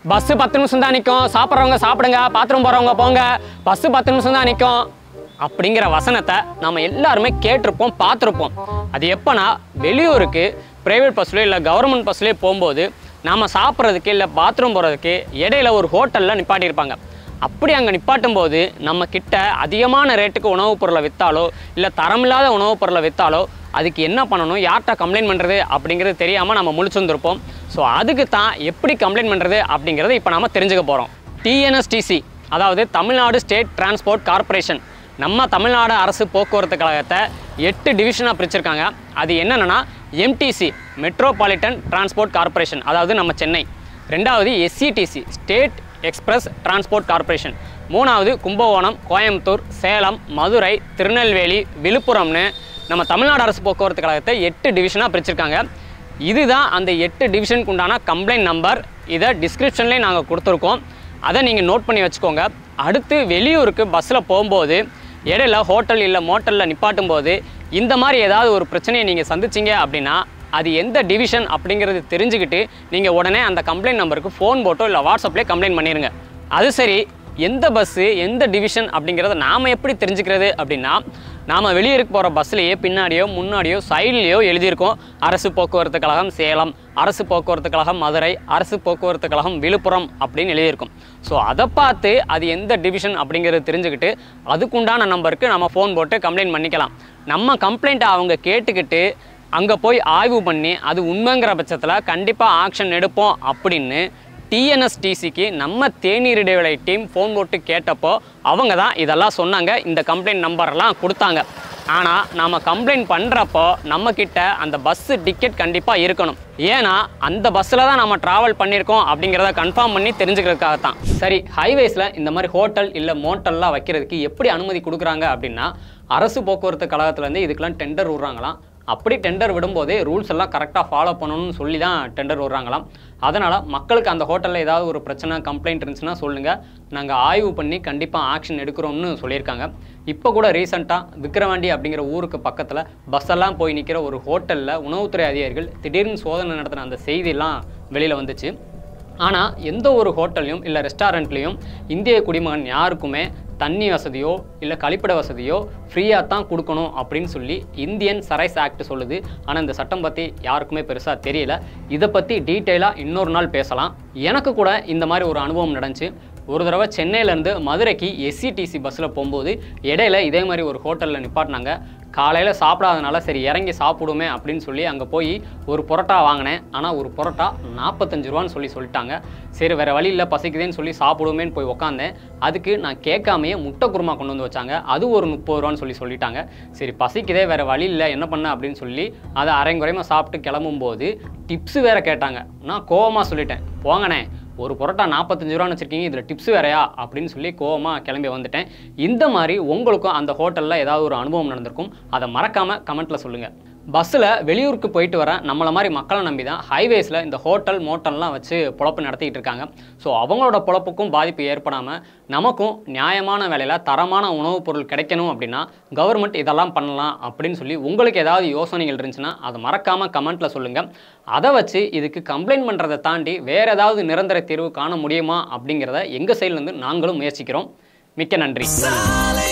bus பத்து நிமிஷம் தான் நிற்கும் சாப்பிட்றவங்க சாப்பிடுங்க பாத்ரூம் போகிறவங்க போங்க பஸ் பத்து நிமிஷம் தான் நிற்கும் அப்படிங்கிற வசனத்தை நம்ம எல்லாருமே கேட்டிருப்போம் பார்த்துருப்போம் அது எப்போனா வெளியூருக்கு ப்ரைவேட் பஸ்லேயோ இல்லை கவர்மெண்ட் பஸ்லேயோ போகும்போது நாம் சாப்பிட்றதுக்கு இல்லை பாத்ரூம் போகிறதுக்கு இடையில ஒரு ஹோட்டலில் நிப்பாட்டியிருப்பாங்க அப்படி அங்கே நிப்பாட்டும் போது நம்ம கிட்ட அதிகமான ரேட்டுக்கு உணவுப் பொருளை விற்றாலோ இல்லை தரமில்லாத உணவுப் பொருளை விற்றாலோ அதுக்கு என்ன பண்ணணும் யார்கிட்ட கம்ப்ளைண்ட் பண்ணுறது அப்படிங்கிறது தெரியாமல் நம்ம முழிச்சிருந்துருப்போம் ஸோ அதுக்கு தான் எப்படி கம்ப்ளைண்ட் பண்ணுறது அப்படிங்கிறத இப்போ நாம தெரிஞ்சுக்க போகிறோம் டிஎன்எஸ்டிசி அதாவது தமிழ்நாடு ஸ்டேட் டிரான்ஸ்போர்ட் கார்ப்பரேஷன் நம்ம தமிழ்நாடு அரசு போக்குவரத்து கழகத்தை எட்டு டிவிஷனாக பிரிச்சிருக்காங்க அது என்னென்னா எம்டிசி மெட்ரோபாலிட்டன் டிரான்ஸ்போர்ட் கார்ப்பரேஷன் அதாவது நம்ம சென்னை ரெண்டாவது SCTC state express transport corporation மூணாவது கும்பகோணம் கோயம்புத்தூர் சேலம் மதுரை திருநெல்வேலி விழுப்புரம்னு நம்ம தமிழ்நாடு அரசு போக்குவரத்து கழகத்தை எட்டு டிவிஷனாக பிரிச்சிருக்காங்க இதுதான் அந்த எட்டு டிவிஷனுக்கு உண்டான கம்ப்ளைண்ட் நம்பர் இதை டிஸ்கிரிப்ஷன்லேயே நாங்கள் கொடுத்துருக்கோம் அதை நீங்கள் நோட் பண்ணி வச்சுக்கோங்க அடுத்து வெளியூருக்கு பஸ்ஸில் போகும்போது இடையில ஹோட்டல் இல்லை மோட்டலில் நிப்பாட்டும் போது இந்த மாதிரி ஏதாவது ஒரு பிரச்சனையை நீங்கள் சந்திச்சீங்க அப்படின்னா அது எந்த டிவிஷன் அப்படிங்கிறது தெரிஞ்சுக்கிட்டு நீங்கள் உடனே அந்த கம்ப்ளைண்ட் நம்பருக்கு ஃபோன் போட்டோ இல்லை வாட்ஸ்அப்லேயே கம்ப்ளைண்ட் பண்ணிடுங்க அது சரி எந்த பஸ்ஸு எந்த டிவிஷன் அப்படிங்கிறத நாம் எப்படி தெரிஞ்சுக்கிறது அப்படின்னா நாம் வெளியூருக்கு போகிற பஸ்ஸிலேயே பின்னாடியோ முன்னாடியோ சைட்லேயோ எழுதியிருக்கோம் அரசு போக்குவரத்து கழகம் சேலம் அரசு போக்குவரத்து கழகம் மதுரை அரசு போக்குவரத்து கழகம் விழுப்புரம் அப்படின்னு எழுதியிருக்கும் ஸோ அதை பார்த்து அது எந்த டிவிஷன் அப்படிங்கிறது தெரிஞ்சுக்கிட்டு அதுக்குண்டான நம்பருக்கு நம்ம ஃபோன் போட்டு கம்ப்ளைண்ட் பண்ணிக்கலாம் நம்ம கம்ப்ளைண்ட்டை அவங்க கேட்டுக்கிட்டு அங்கே போய் ஆய்வு பண்ணி அது உண்மைங்கிற பட்சத்தில் கண்டிப்பாக ஆக்ஷன் எடுப்போம் அப்படின்னு டிஎன்எஸ்டிசிக்கு நம்ம தேநீர் இடைவேளை டீம் ஃபோன் போட்டு கேட்டப்போ அவங்க தான் இதெல்லாம் சொன்னாங்க இந்த கம்ப்ளைண்ட் நம்பர்லாம் கொடுத்தாங்க ஆனால் நாம் கம்ப்ளைண்ட் பண்ணுறப்போ நம்மக்கிட்ட அந்த பஸ்ஸு டிக்கெட் கண்டிப்பாக இருக்கணும் ஏன்னா அந்த பஸ்ஸில் தான் நம்ம ட்ராவல் பண்ணியிருக்கோம் அப்படிங்கிறத கன்ஃபார்ம் பண்ணி தெரிஞ்சுக்கிறதுக்காக தான் சரி ஹைவேஸில் இந்த மாதிரி ஹோட்டல் இல்லை மோட்டல்லாம் வைக்கிறதுக்கு எப்படி அனுமதி கொடுக்குறாங்க அப்படின்னா அரசு போக்குவரத்து கழகத்துலேருந்து இதுக்கெல்லாம் டெண்டர் விட்றாங்களாம் அப்படி டெண்டர் விடும்போதே ரூல்ஸ் எல்லாம் கரெக்டாக ஃபாலோ பண்ணணும்னு சொல்லி தான் டெண்டர் விடுறாங்களாம் அதனால் மக்களுக்கு அந்த ஹோட்டலில் ஏதாவது ஒரு பிரச்சனை கம்ப்ளைண்ட் இருந்துச்சுன்னா சொல்லுங்கள் நாங்கள் ஆய்வு பண்ணி கண்டிப்பாக ஆக்ஷன் எடுக்கிறோம்னு சொல்லியிருக்காங்க இப்போ கூட ரீசெண்டாக விக்கிரவாண்டி அப்படிங்கிற ஊருக்கு பக்கத்தில் பஸ்ஸெல்லாம் போய் நிற்கிற ஒரு ஹோட்டலில் உணவுத்துறை அதிகாரிகள் திடீர்னு சோதனை நடத்தின அந்த செய்தியெல்லாம் வெளியில் வந்துச்சு ஆனால் எந்த ஒரு ஹோட்டல்லையும் இல்லை ரெஸ்டாரண்ட்லேயும் இந்திய குடிமகன் யாருக்குமே தண்ணி வசதியோ இல்லை கழிப்பிட வசதியோ ஃப்ரீயாக தான் கொடுக்கணும் அப்படின்னு சொல்லி இந்தியன் சரைஸ் ஆக்ட் சொல்லுது ஆனால் இந்த சட்டம் பற்றி யாருக்குமே பெருசாக தெரியல இதை பற்றி டீட்டெயிலாக இன்னொரு நாள் பேசலாம் எனக்கு கூட இந்த மாதிரி ஒரு அனுபவம் நடந்துச்சு ஒரு தடவை சென்னையிலேருந்து மதுரைக்கு எஸ்சிடிசி பஸ்ஸில் போகும்போது இடையில இதே மாதிரி ஒரு ஹோட்டலில் நிப்பாட்டினாங்க காலையில் சாப்பிடாதனால சரி இறங்கி சாப்பிடுமே அப்படின்னு சொல்லி அங்கே போய் ஒரு புரோட்டா வாங்கினேன் ஆனால் ஒரு புரோட்டா நாற்பத்தஞ்சு ரூபான்னு சொல்லி சொல்லிட்டாங்க சரி வேறு வழி இல்லை பசிக்குதேன்னு சொல்லி சாப்பிடுவேன்னு போய் உக்காந்தேன் அதுக்கு நான் கேட்காமையே முட்டை குருமா கொண்டு வந்து வச்சாங்க அது ஒரு முப்பது ரூபான்னு சொல்லி சொல்லிட்டாங்க சரி பசிக்குதே வேறு வழி இல்லை என்ன பண்ண அப்படின்னு சொல்லி அதை அரைங்குறையமாக சாப்பிட்டு கிளம்பும்போது டிப்ஸு வேற கேட்டாங்க நான் கோவமாக சொல்லிட்டேன் போங்கண்ணே ஒரு புரோட்டா நாற்பத்தஞ்சு ரூபான்னு வச்சுருக்கீங்க இதில் டிப்ஸ் வேறையா அப்படின்னு சொல்லி கோவமாக கிளம்பி வந்துட்டேன் இந்த மாதிரி உங்களுக்கும் அந்த ஹோட்டலில் ஏதாவது ஒரு அனுபவம் நடந்திருக்கும் அதை மறக்காமல் கமெண்ட்டில் சொல்லுங்கள் பஸ்ஸில் வெளியூருக்கு போயிட்டு வர நம்மளை மாதிரி மக்களை நம்பி தான் ஹைவேஸில் இந்த ஹோட்டல் மோட்டல்லாம் வச்சு பொழப்பு நடத்திக்கிட்டு இருக்காங்க ஸோ அவங்களோட பொழப்புக்கும் பாதிப்பு ஏற்படாமல் நமக்கும் நியாயமான விலையில் தரமான உணவுப் பொருள் கிடைக்கணும் அப்படின்னா கவர்மெண்ட் இதெல்லாம் பண்ணலாம் அப்படின்னு சொல்லி உங்களுக்கு ஏதாவது யோசனைகள் இருந்துச்சுன்னா அதை மறக்காமல் கமெண்ட்டில் சொல்லுங்கள் அதை வச்சு இதுக்கு கம்ப்ளைண்ட் பண்ணுறதை தாண்டி வேறு ஏதாவது நிரந்தர தீர்வு காண முடியுமா அப்படிங்கிறத எங்கள் சைட்லேருந்து நாங்களும் முயற்சிக்கிறோம் மிக்க நன்றி சாலை